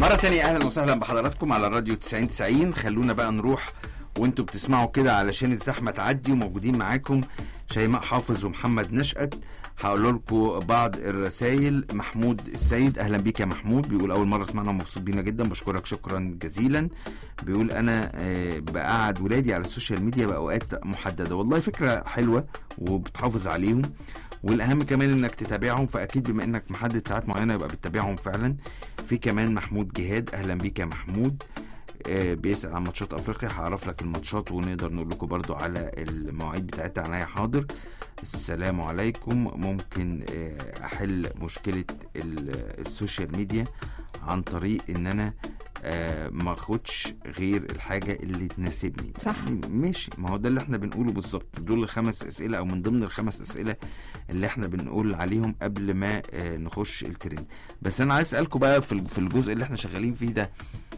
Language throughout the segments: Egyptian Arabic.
مرة تانية أهلا وسهلا بحضراتكم على راديو 90 90 خلونا بقى نروح وانتوا بتسمعوا كده علشان الزحمة تعدي وموجودين معاكم شيماء حافظ ومحمد نشأت هقول لكم بعض الرسائل محمود السيد اهلا بيك يا محمود بيقول اول مره اسمعنا ومبسوط بينا جدا بشكرك شكرا جزيلا بيقول انا آه، بقعد ولادي على السوشيال ميديا باوقات محدده والله فكره حلوه وبتحافظ عليهم والاهم كمان انك تتابعهم فاكيد بما انك محدد ساعات معينه يبقى بتتابعهم فعلا في كمان محمود جهاد اهلا بيك يا محمود آه، بيسأل عن ماتشات افريقيا هعرف لك الماتشات ونقدر نقول لكم برضو على المواعيد بتاعتها عناية حاضر السلام عليكم ممكن آه، احل مشكلة ال- السوشيال ميديا عن طريق ان انا آه، ما اخدش غير الحاجة اللي تناسبني صح. ماشي ما هو ده اللي احنا بنقوله بالظبط دول الخمس اسئلة او من ضمن الخمس اسئلة اللي احنا بنقول عليهم قبل ما آه، نخش الترند بس انا عايز اسالكم بقى في في الجزء اللي احنا شغالين فيه ده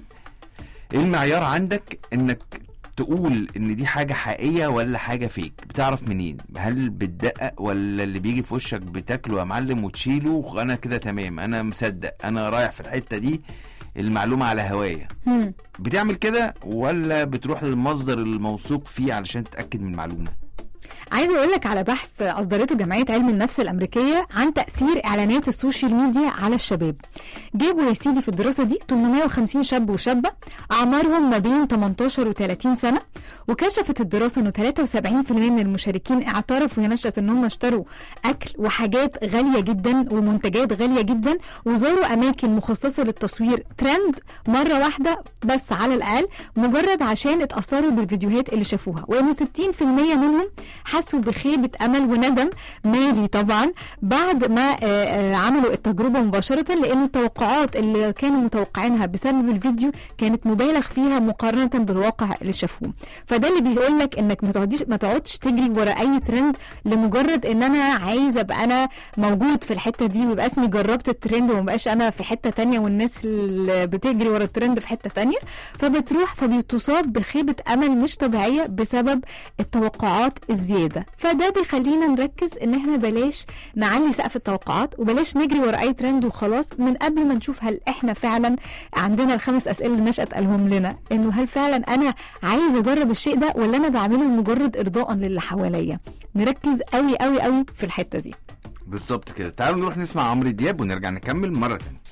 ايه المعيار عندك انك تقول ان دي حاجه حقيقيه ولا حاجه فيك بتعرف منين هل بتدقق ولا اللي بيجي في وشك بتاكله يا معلم وتشيله وانا كده تمام انا مصدق انا رايح في الحته دي المعلومه على هوايه مم. بتعمل كده ولا بتروح للمصدر الموثوق فيه علشان تتاكد من المعلومه عايزه اقول لك على بحث اصدرته جمعيه علم النفس الامريكيه عن تاثير اعلانات السوشيال ميديا على الشباب جابوا يا سيدي في الدراسه دي 850 شاب وشابه اعمارهم ما بين 18 و 30 سنه وكشفت الدراسه انه 73% من المشاركين اعترفوا يا نشأت ان هم اشتروا اكل وحاجات غاليه جدا ومنتجات غاليه جدا وزاروا اماكن مخصصه للتصوير ترند مره واحده بس على الاقل مجرد عشان اتاثروا بالفيديوهات اللي شافوها وانه 60% منهم حسوا بخيبه امل وندم مالي طبعا بعد ما آه، آه، عملوا التجربه مباشره لان التوقعات اللي كانوا متوقعينها بسبب الفيديو كانت مبالغ فيها مقارنه بالواقع اللي شافوه فده اللي بيقول لك انك ما تقعديش ما تقعدش تجري ورا اي ترند لمجرد ان انا عايزه ابقى انا موجود في الحته دي ويبقى اسمي جربت الترند وما بقاش انا في حته تانية والناس اللي بتجري ورا الترند في حته تانية فبتروح فبتصاب بخيبه امل مش طبيعيه بسبب التوقعات الزياده فده بيخلينا نركز ان احنا بلاش نعلي سقف التوقعات وبلاش نجري ورا اي ترند وخلاص من قبل ما نشوف هل احنا فعلا عندنا الخمس اسئله اللي نشأت قالهم لنا انه هل فعلا انا عايز اجرب الشيء ده ولا انا بعمله لمجرد ارضاء للي حواليا نركز قوي قوي قوي في الحته دي بالظبط كده تعالوا نروح نسمع عمرو دياب ونرجع نكمل مره تانية